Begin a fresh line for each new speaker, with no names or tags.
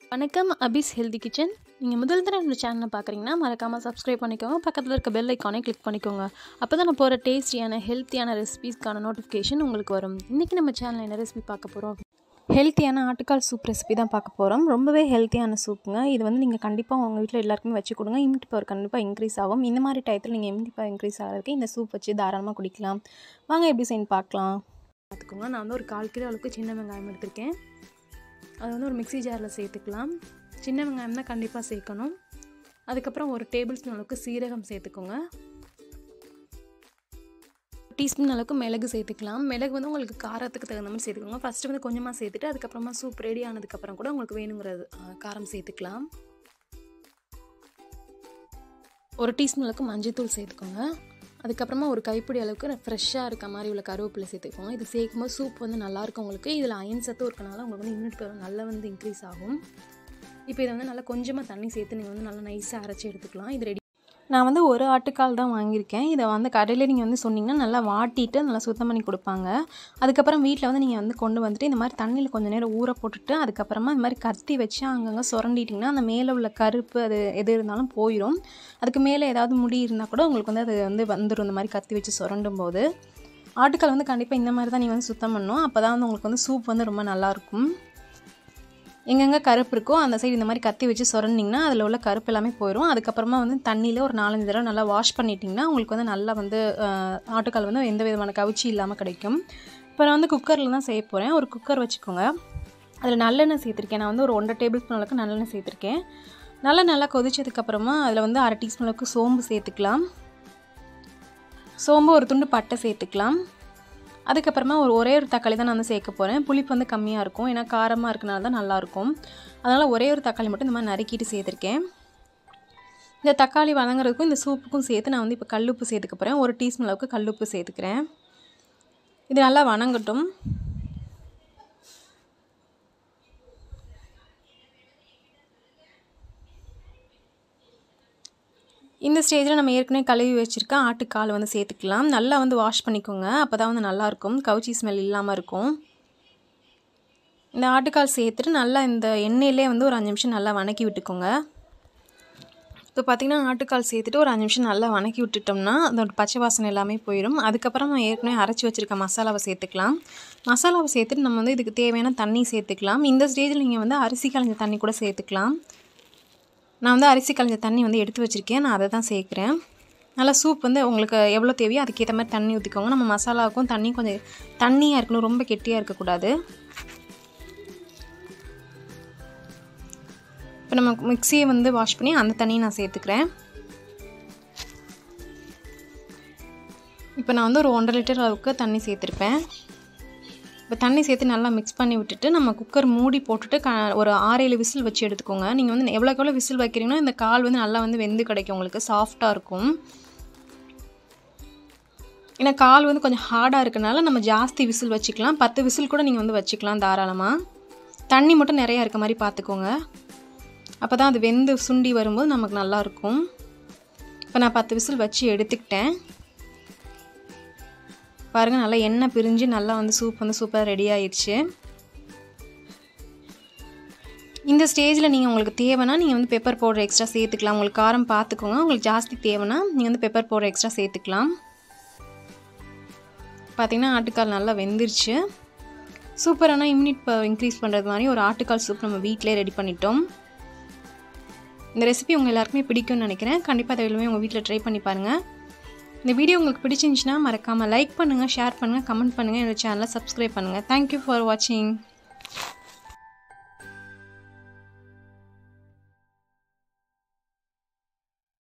வணக்கம் அபிஸ் healthy kitchen நீங்கள் முதல் தடவை இந்த சேனலை பார்க்குறீங்கன்னா மறக்காமல் சப்ஸ்கிரைப் பண்ணிக்கோங்க பக்கத்தில் இருக்க பெல் ஐக்கானை கிளிக் பண்ணிக்கோங்க அப்போ தான் நான் போகிற டேஸ்டியான ஹெல்த்தியான ரெசிபீஸ்க்கான நோட்டிஃபிகேஷன் உங்களுக்கு வரும் இன்றைக்கி நம்ம சேனலில் என்ன ரெசிபி பார்க்க போகிறோம் ஹெல்த்தியான ஆட்டுக்கால் சூப் ரெசிபி தான் பார்க்க போகிறோம் ரொம்பவே ஹெல்த்தியான சூப்புங்க இது வந்து நீங்கள் கண்டிப்பாக உங்கள் வீட்டில் எல்லாருக்குமே வச்சு கொடுங்க இம்யூனிட்டி பவர் கண்டிப்பாக இன்க்ரீஸ் ஆகும் இந்த மாதிரி டயத்தில் நீங்கள் இம்யூனிட்டி பவர் இன்க்ரீஸ் ஆகிறதுக்கு இந்த சூப் வச்சு தாராளமாக குடிக்கலாம் வாங்க எப்படி செய்யணும் பார்க்கலாம் பார்த்துக்கோங்க நான் வந்து ஒரு கால் கிலோ அளவுக்கு சின்ன வெங்காயம் எடுத்திருக்கேன் அது வந்து ஒரு மிக்ஸி ஜாரில் சேர்த்துக்கலாம் சின்ன வெங்காயம் தான் கண்டிப்பாக சேர்க்கணும் அதுக்கப்புறம் ஒரு டேபிள் ஸ்பூன் அளவுக்கு சீரகம் சேர்த்துக்கோங்க டீஸ்பூன் அளவுக்கு மிளகு சேர்த்துக்கலாம் மிளகு வந்து உங்களுக்கு காரத்துக்கு தகுந்த மாதிரி சேர்த்துக்கோங்க ஃபஸ்ட்டு வந்து கொஞ்சமாக சேர்த்துட்டு அதுக்கப்புறமா சூப் ரெடி ஆனதுக்கப்புறம் கூட உங்களுக்கு வேணுங்கிறது ஆ, காரம் சேர்த்துக்கலாம் ஒரு டீஸ்பூன் அளவுக்கு மஞ்சள்தூள் சேர்த்துக்கோங்க அதுக்கப்புறமா ஒரு கைப்பிடி அளவுக்கு ஃப்ரெஷ்ஷாக இருக்க மாதிரி உள்ள கருவேப்பிலை சேர்த்துக்கோங்க இது சேர்க்கும்போது சூப் வந்து நல்லாயிருக்கும் உங்களுக்கு இதில் அயன் சத்தும் இருக்கனால உங்களுக்கு வந்து இம்யூனிட்டி பவர் நல்லா வந்து இன்க்ரீஸ் ஆகும் இப்போ இதை வந்து நல்லா கொஞ்சமாக தண்ணி சேர்த்து நீங்கள் வந்து நல்லா நைஸாக அரைச்சி எடுத்துக்கலாம் இது ரெடி நான் வந்து ஒரு ஆட்டுக்கால் தான் வாங்கியிருக்கேன் இதை வந்து கடையில் நீங்கள் வந்து சொன்னீங்கன்னா நல்லா வாட்டிட்டு நல்லா சுத்தம் பண்ணி கொடுப்பாங்க அதுக்கப்புறம் வீட்டில் வந்து நீங்கள் வந்து கொண்டு வந்துட்டு இந்த மாதிரி தண்ணியில் கொஞ்சம் நேரம் ஊற போட்டுட்டு அதுக்கப்புறமா இந்த மாதிரி கத்தி வச்சு அங்கங்கே சுரண்டிட்டிங்கன்னா அந்த மேலே உள்ள கருப்பு அது எது இருந்தாலும் போயிடும் அதுக்கு மேலே ஏதாவது முடி இருந்தால் கூட உங்களுக்கு வந்து அது வந்து வந்துடும் இந்த மாதிரி கத்தி வச்சு சுரண்டும் போது ஆட்டுக்கால் வந்து கண்டிப்பாக இந்த மாதிரி தான் நீங்கள் வந்து சுத்தம் பண்ணணும் அப்போ தான் வந்து உங்களுக்கு வந்து சூப் வந்து ரொம்ப நல்லாயிருக்கும் எங்கெங்கே கருப்பு இருக்கோ அந்த சைடு இந்த மாதிரி கத்தி வச்சு சுரண்டிங்கன்னா அதில் உள்ள கருப்பு எல்லாமே போயிடும் அதுக்கப்புறமா வந்து தண்ணியில் ஒரு நாலஞ்சு தடவை நல்லா வாஷ் பண்ணிட்டிங்கன்னா உங்களுக்கு வந்து நல்லா வந்து ஆஹ், ஆட்டுக்கால் வந்து எந்த விதமான கவிச்சி இல்லாமல் கிடைக்கும் இப்போ நான் வந்து குக்கரில் தான் செய்ய போகிறேன் ஒரு குக்கர் வச்சுக்கோங்க அதில் நல்லெண்ணெய் சேர்த்துருக்கேன் நான் வந்து ஒரு ஒன்றரை டேபிள் ஸ்பூன் அளவுக்கு நல்லெண்ணெய் சேர்த்துருக்கேன் நல்லா நல்லா கொதிச்சதுக்கப்புறமா அதில் வந்து அரை டீஸ்பூன் அளவுக்கு சோம்பு சேர்த்துக்கலாம் சோம்பு ஒரு துண்டு பட்டை சேர்த்துக்கலாம் அதுக்கப்புறமா ஒரு ஒரே ஒரு தக்காளி தான் நான் வந்து சேர்க்க போகிறேன் புளிப்பு வந்து கம்மியாக இருக்கும் ஏன்னா காரமாக இருக்கனால தான் நல்லாயிருக்கும் அதனால் ஒரே ஒரு தக்காளி மட்டும் இந்த மாதிரி நறுக்கிட்டு சேர்த்துருக்கேன் இந்த தக்காளி வதங்குறதுக்கும் இந்த சூப்புக்கும் சேர்த்து நான் வந்து இப்போ கல்லுப்பு சேர்த்துக்க போகிறேன் ஒரு டீஸ்பூன் அளவுக்கு கல்லுப்பு சேர்த்துக்கிறேன் இது நல்லா வணங்கட்டும் இந்த ஸ்டேஜில் நம்ம ஏற்கனவே கழுவி வச்சுருக்க ஆட்டுக்கால் வந்து சேர்த்துக்கலாம் நல்லா வந்து வாஷ் பண்ணிக்கோங்க அப்போ தான் வந்து நல்லாயிருக்கும் கவுச்சி ஸ்மெல் இல்லாமல் இருக்கும் இந்த ஆட்டுக்கால் சேர்த்துட்டு நல்லா இந்த எண்ணெயிலே வந்து ஒரு அஞ்சு நிமிஷம் நல்லா வணக்கி விட்டுக்கோங்க இப்போ பார்த்திங்கன்னா ஆட்டுக்கால் சேர்த்துட்டு ஒரு அஞ்சு நிமிஷம் நல்லா வணக்கி விட்டுட்டோம்னா அதோட பச்சை வாசனை எல்லாமே போயிடும் அதுக்கப்புறம் நம்ம ஏற்கனவே அரைச்சி வச்சுருக்க மசாலாவை சேர்த்துக்கலாம் மசாலாவை சேர்த்துட்டு நம்ம வந்து இதுக்கு தேவையான தண்ணி சேர்த்துக்கலாம் இந்த ஸ்டேஜில் நீங்கள் வந்து அரிசி கலைஞ்ச தண்ணி கூட சேர்த்துக்கலாம் நான் வந்து அரிசி கலைஞ்ச தண்ணி வந்து எடுத்து வச்சுருக்கேன் நான் அதை தான் சேர்க்குறேன் நல்லா சூப் வந்து உங்களுக்கு எவ்வளோ தேவையோ அதுக்கேற்ற மாதிரி தண்ணி ஊற்றிக்கோங்க நம்ம மசாலாவுக்கும் தண்ணி கொஞ்சம் தண்ணியாக இருக்கணும் ரொம்ப கெட்டியாக இருக்கக்கூடாது இப்போ நம்ம மிக்சியை வந்து வாஷ் பண்ணி அந்த தண்ணியை நான் சேர்த்துக்கிறேன் இப்போ நான் வந்து ஒரு ஒன்றரை லிட்டர் அளவுக்கு தண்ணி சேர்த்துருப்பேன் இப்போ தண்ணி சேர்த்து நல்லா மிக்ஸ் பண்ணி விட்டுட்டு நம்ம குக்கர் மூடி போட்டுட்டு க ஒரு ஆறு ஏழு விசில் வச்சு எடுத்துக்கோங்க நீங்கள் வந்து எவ்வளோக்கு எவ்வளோ விசில் வைக்கிறீங்களோ இந்த கால் வந்து நல்லா வந்து வெந்து கிடைக்கும் உங்களுக்கு சாஃப்டாக இருக்கும் ஏன்னா கால் வந்து கொஞ்சம் ஹார்டாக இருக்கனால நம்ம ஜாஸ்தி விசில் வச்சுக்கலாம் பத்து விசில் கூட நீங்கள் வந்து வச்சுக்கலாம் தாராளமாக தண்ணி மட்டும் நிறையா இருக்க மாதிரி பார்த்துக்கோங்க அப்போ தான் அது வெந்து சுண்டி வரும்போது நமக்கு நல்லாயிருக்கும் இப்போ நான் பத்து விசில் வச்சு எடுத்துக்கிட்டேன் பாருங்கள் நல்லா எண்ணெய் பிரிஞ்சு நல்லா வந்து சூப் வந்து சூப்பராக ரெடி ஆயிடுச்சு இந்த ஸ்டேஜில் நீங்கள் உங்களுக்கு தேவைன்னா நீங்கள் வந்து பெப்பர் பவுடர் எக்ஸ்ட்ரா சேர்த்துக்கலாம் உங்களுக்கு காரம் பார்த்துக்கோங்க உங்களுக்கு ஜாஸ்தி தேவைன்னா நீங்கள் வந்து பெப்பர் பவுடர் எக்ஸ்ட்ரா சேர்த்துக்கலாம் பார்த்தீங்கன்னா ஆட்டுக்கால் நல்லா வெந்துருச்சு சூப்பரான இம்யூனிட் இன்க்ரீஸ் பண்ணுறது மாதிரி ஒரு ஆட்டுக்கால் சூப் நம்ம வீட்டிலே ரெடி பண்ணிட்டோம் இந்த ரெசிபி உங்கள் எல்லாருக்குமே பிடிக்கும்னு நினைக்கிறேன் கண்டிப்பாக அதை எல்லாமே உங்கள் வீட்டில் ட்ரை பண்ணி பாருங்கள் இந்த வீடியோ உங்களுக்கு பிடிச்சிருந்துச்சுன்னா மறக்காமல் லைக் பண்ணுங்கள் ஷேர் பண்ணுங்கள் கமெண்ட் பண்ணுங்கள் என்னோட சேனலை சப்ஸ்கிரைப் பண்ணுங்கள் தேங்க்யூ ஃபார் வாட்சிங்